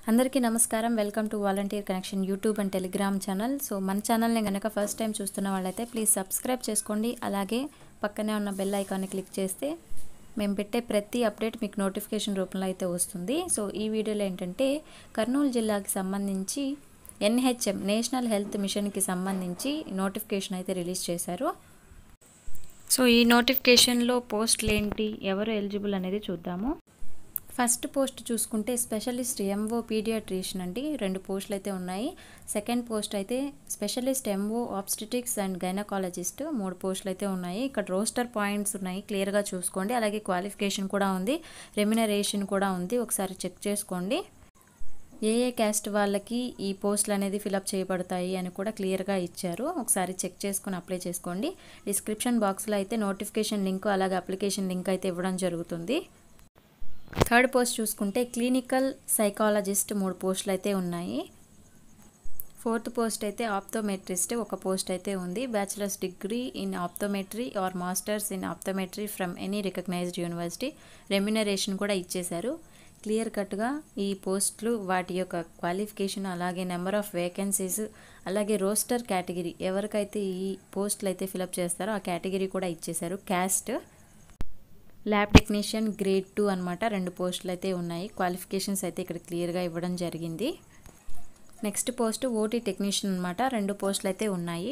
అందరికీ నమస్కారం welcome to volunteer connection YouTube and telegram channel so మన ఛానల్ని కనుక ఫస్ట్ టైం చూస్తున్న వాళ్ళైతే ప్లీజ్ సబ్స్క్రైబ్ చేసుకోండి అలాగే పక్కనే ఉన్న బెల్ ఐకాన్ని క్లిక్ చేస్తే మేము పెట్టే ప్రతి అప్డేట్ మీకు నోటిఫికేషన్ రూపంలో అయితే వస్తుంది సో ఈ వీడియోలో ఏంటంటే కర్నూలు జిల్లాకి సంబంధించి ఎన్హెచ్ఎం నేషనల్ హెల్త్ మిషన్కి సంబంధించి నోటిఫికేషన్ అయితే రిలీజ్ చేశారు సో ఈ నోటిఫికేషన్లో పోస్టులు ఏంటి ఎవరు ఎలిజిబుల్ అనేది చూద్దాము ఫస్ట్ పోస్ట్ చూసుకుంటే స్పెషలిస్ట్ ఎంఓ పీడియాట్రిషియన్ అండి రెండు పోస్టులు అయితే ఉన్నాయి సెకండ్ పోస్ట్ అయితే specialist MO obstetrics and gynaecologist మూడు పోస్టులు అయితే ఉన్నాయి ఇక్కడ రోస్టర్ పాయింట్స్ ఉన్నాయి క్లియర్గా చూసుకోండి అలాగే క్వాలిఫికేషన్ కూడా ఉంది రెమ్యునరేషన్ కూడా ఉంది ఒకసారి చెక్ చేసుకోండి ఏ ఏ క్యాస్ట్ వాళ్ళకి ఈ పోస్టులు అనేది ఫిలప్ చేయబడతాయి అని కూడా క్లియర్గా ఇచ్చారు ఒకసారి చెక్ చేసుకుని అప్లై చేసుకోండి డిస్క్రిప్షన్ బాక్స్లో అయితే నోటిఫికేషన్ లింక్ అలాగే అప్లికేషన్ లింక్ అయితే ఇవ్వడం జరుగుతుంది థర్డ్ పోస్ట్ చూసుకుంటే క్లినికల్ సైకాలజిస్ట్ మూడు పోస్టులు అయితే ఉన్నాయి ఫోర్త్ పోస్ట్ అయితే ఆప్తోమెట్రిస్ట్ ఒక పోస్ట్ అయితే ఉంది bachelors degree in optometry or masters in optometry from any recognized university remuneration కూడా ఇచ్చేశారు క్లియర్ కట్గా ఈ పోస్టులు వాటి యొక్క క్వాలిఫికేషన్ అలాగే నెంబర్ ఆఫ్ వేకెన్సీస్ అలాగే రోస్టర్ కేటగిరీ ఎవరికైతే ఈ పోస్టులు అయితే ఫిలప్ చేస్తారో ఆ కేటగిరీ కూడా ఇచ్చేశారు caste lab technician grade two అనమాట రెండు పోస్టులు అయితే ఉన్నాయి క్వాలిఫికేషన్స్ అయితే ఇక్కడ క్లియర్గా ఇవ్వడం జరిగింది నెక్స్ట్ పోస్ట్ ఓటీ టెక్నీషియన్ అనమాట రెండు పోస్టులు అయితే ఉన్నాయి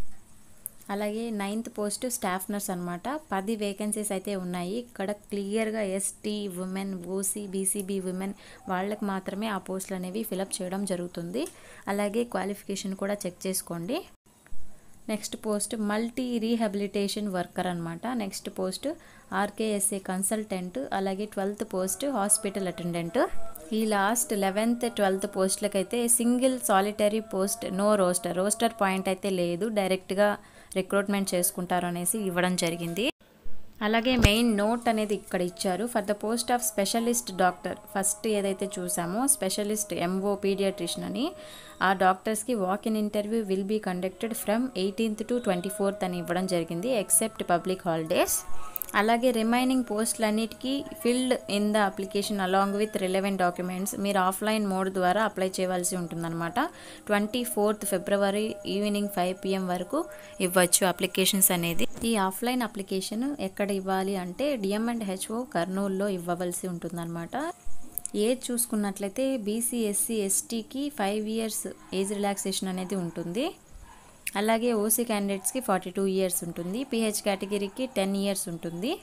అలాగే నైన్త్ పోస్ట్ స్టాఫ్ నర్స్ అనమాట పది వేకెన్సీస్ అయితే ఉన్నాయి ఇక్కడ క్లియర్గా ST women OC BCB women వాళ్ళకి మాత్రమే ఆ పోస్టులు అనేవి ఫిలప్ చేయడం జరుగుతుంది అలాగే క్వాలిఫికేషన్ కూడా చెక్ చేసుకోండి next post multi rehabilitation worker అనమాట నెక్స్ట్ పోస్ట్ ఆర్కేఎస్ఏ కన్సల్టెంట్ అలాగే ట్వెల్త్ పోస్ట్ హాస్పిటల్ అటెండెంట్ ఈ లాస్ట్ లెవెన్త్ ట్వెల్త్ పోస్టులకైతే single solitary post no roster roster point అయితే లేదు డైరెక్ట్గా రిక్రూట్మెంట్ చేసుకుంటారు అనేసి ఇవ్వడం జరిగింది అలాగే మెయిన్ నోట్ అనేది ఇక్కడ ఇచ్చారు for the post of specialist doctor first ఏదైతే చూసామో స్పెషలిస్ట్ ఎంఓ పీడియాట్రిషన్ అని ఆ డాక్టర్స్కి walk in interview will be conducted from eighteenth to twenty fourth అని ఇవ్వడం జరిగింది ఎక్సెప్ట్ పబ్లిక్ హాలిడేస్ అలాగే రిమైనింగ్ పోస్టులన్నిటికీ filled in the application along with relevant documents మీరు ఆఫ్లైన్ మోడ్ ద్వారా అప్లై చేయవలసి ఉంటుందన్నమాట twenty fourth February evening five PM వరకు ఇవ్వచ్చు అప్లికేషన్స్ అనేది ఈ ఆఫ్లైన్ అప్లికేషన్ ఎక్కడ ఇవ్వాలి అంటే డిఎం అండ్ హెచ్ఓ కర్నూలులో ఇవ్వవలసి ఉంటుందన్నమాట ఏజ్ చూసుకున్నట్లయితే బీసీ ఎస్సీ ఎస్టీకి ఫైవ్ ఇయర్స్ ఏజ్ రిలాక్సేషన్ అనేది ఉంటుంది అలాగే ఓసీ క్యాండిడేట్స్కి ఫార్టీ టూ ఇయర్స్ ఉంటుంది పిహెచ్ కేటగిరీకి టెన్ ఇయర్స్ ఉంటుంది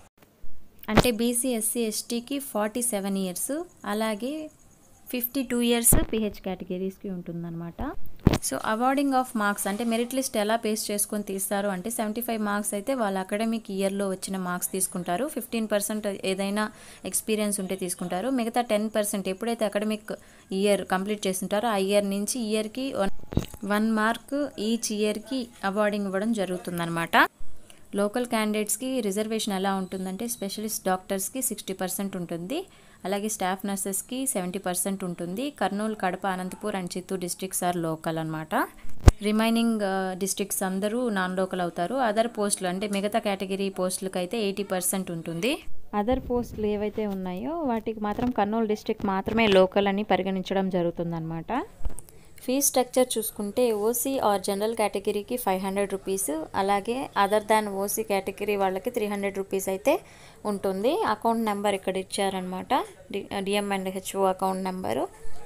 అంటే బీసీ ఎస్సీ ఎస్టీకి ఫార్టీ సెవెన్ ఇయర్స్ అలాగే ఫిఫ్టీ టూ ఇయర్స్ పిహెచ్ కేటగిరీస్కి ఉంటుందన్నమాట సో అవార్డింగ్ ఆఫ్ మార్క్స్ అంటే మెరిట్ లిస్ట్ ఎలా పేస్ చేసుకొని తీస్తారు అంటే సెవెంటీ ఫైవ్ మార్క్స్ అయితే వాళ్ళ అకాడమిక్ ఇయర్లో వచ్చిన మార్క్స్ తీసుకుంటారు ఫిఫ్టీన్ పర్సెంట్ ఏదైనా ఎక్స్పీరియన్స్ ఉంటే తీసుకుంటారు మిగతా టెన్ పర్సెంట్ ఎప్పుడైతే అకాడమిక్ ఇయర్ కంప్లీట్ చేస్తుంటారో ఆ ఇయర్ నుంచి ఇయర్కి వన్ మార్క్ ఈచ్ ఇయర్కి అవార్డింగ్ ఇవ్వడం జరుగుతుందన్నమాట లోకల్ క్యాండిడేట్స్కి రిజర్వేషన్ ఎలా ఉంటుందంటే స్పెషలిస్ట్ డాక్టర్స్కి సిక్స్టీ పర్సెంట్ ఉంటుంది అలాగే స్టాఫ్ నర్సెస్కి సెవెంటీ పర్సెంట్ ఉంటుంది Kurnool Kadapa Anantapur and Chittoor districts are local అనమాట రిమైనింగ్ డిస్ట్రిక్ట్స్ అందరూ నాన్ లోకల్ అవుతారు అదర్ పోస్టులు అంటే మిగతా కేటగిరీ పోస్టులకు అయితే ఎయిటీ పర్సెంట్ ఉంటుంది అదర్ పోస్టులు ఏవైతే ఉన్నాయో వాటికి మాత్రం కర్నూలు డిస్ట్రిక్ట్ మాత్రమే లోకల్ అని పరిగణించడం జరుగుతుందన్నమాట ఫీ స్ట్రక్చర్ చూసుకుంటే ఓసీ ఆర్ జనరల్ కేటగిరీకి ఫైవ్ హండ్రెడ్ రూపీస్ అలాగే అదర్ దాన్ ఓసీ కేటగిరీ వాళ్ళకి త్రీ హండ్రెడ్ రూపీస్ అయితే ఉంటుంది అకౌంట్ నెంబర్ ఇక్కడ ఇచ్చారనమాట D DM and HO account number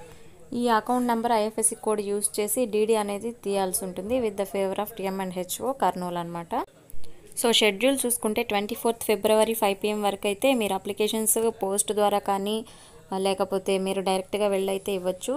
ఈ account number IFSC code use చేసి డీడీ అనేది తీయాల్సి ఉంటుంది with the favour of DM and HO Kurnool అనమాట సో షెడ్యూల్ చూసుకుంటే twenty fourth February five PM వరకు అయితే మీరు అప్లికేషన్స్ పోస్ట్ ద్వారా కానీ లేకపోతే మీరు డైరెక్ట్గా వెళ్ళైతే ఇవ్వచ్చు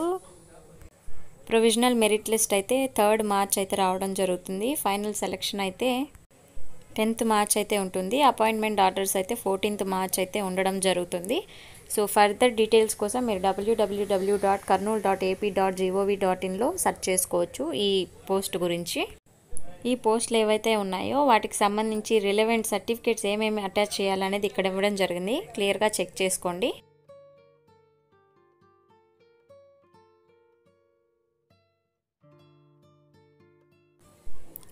ప్రొవిజనల్ మెరిట్ లిస్ట్ అయితే థర్డ్ మార్చ్ అయితే రావడం జరుగుతుంది ఫైనల్ సెలెక్షన్ అయితే టెన్త్ మార్చ్ అయితే ఉంటుంది అపాయింట్మెంట్ ఆర్డర్స్ అయితే ఫోర్టీన్త్ మార్చ్ అయితే ఉండడం జరుగుతుంది సో ఫర్దర్ డీటెయిల్స్ కోసం మీరు WWW dot Kurnool dot AP dot GOV dot ఇన్లో సెర్చ్ చేసుకోవచ్చు ఈ పోస్ట్ గురించి ఈ పోస్టులు ఏవైతే ఉన్నాయో వాటికి సంబంధించి రిలవెంట్ సర్టిఫికేట్స్ ఏమేమి అటాచ్ చేయాలనేది ఇక్కడ ఇవ్వడం జరిగింది క్లియర్గా చెక్ చేసుకోండి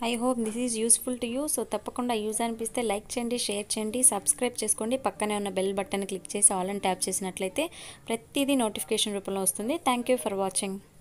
I hope this is useful to you so తప్పకుండా యూజ్ అనిపిస్తే లైక్ చేయండి షేర్ చేయండి సబ్స్క్రైబ్ చేసుకోండి పక్కనే ఉన్న బెల్ బటన్ క్లిక్ చేసి ఆల్ అని ట్యాప్ చేసినట్లయితే ప్రతిదీ నోటిఫికేషన్ రూపంలో వస్తుంది థ్యాంక్ యూ ఫర్ వాచింగ్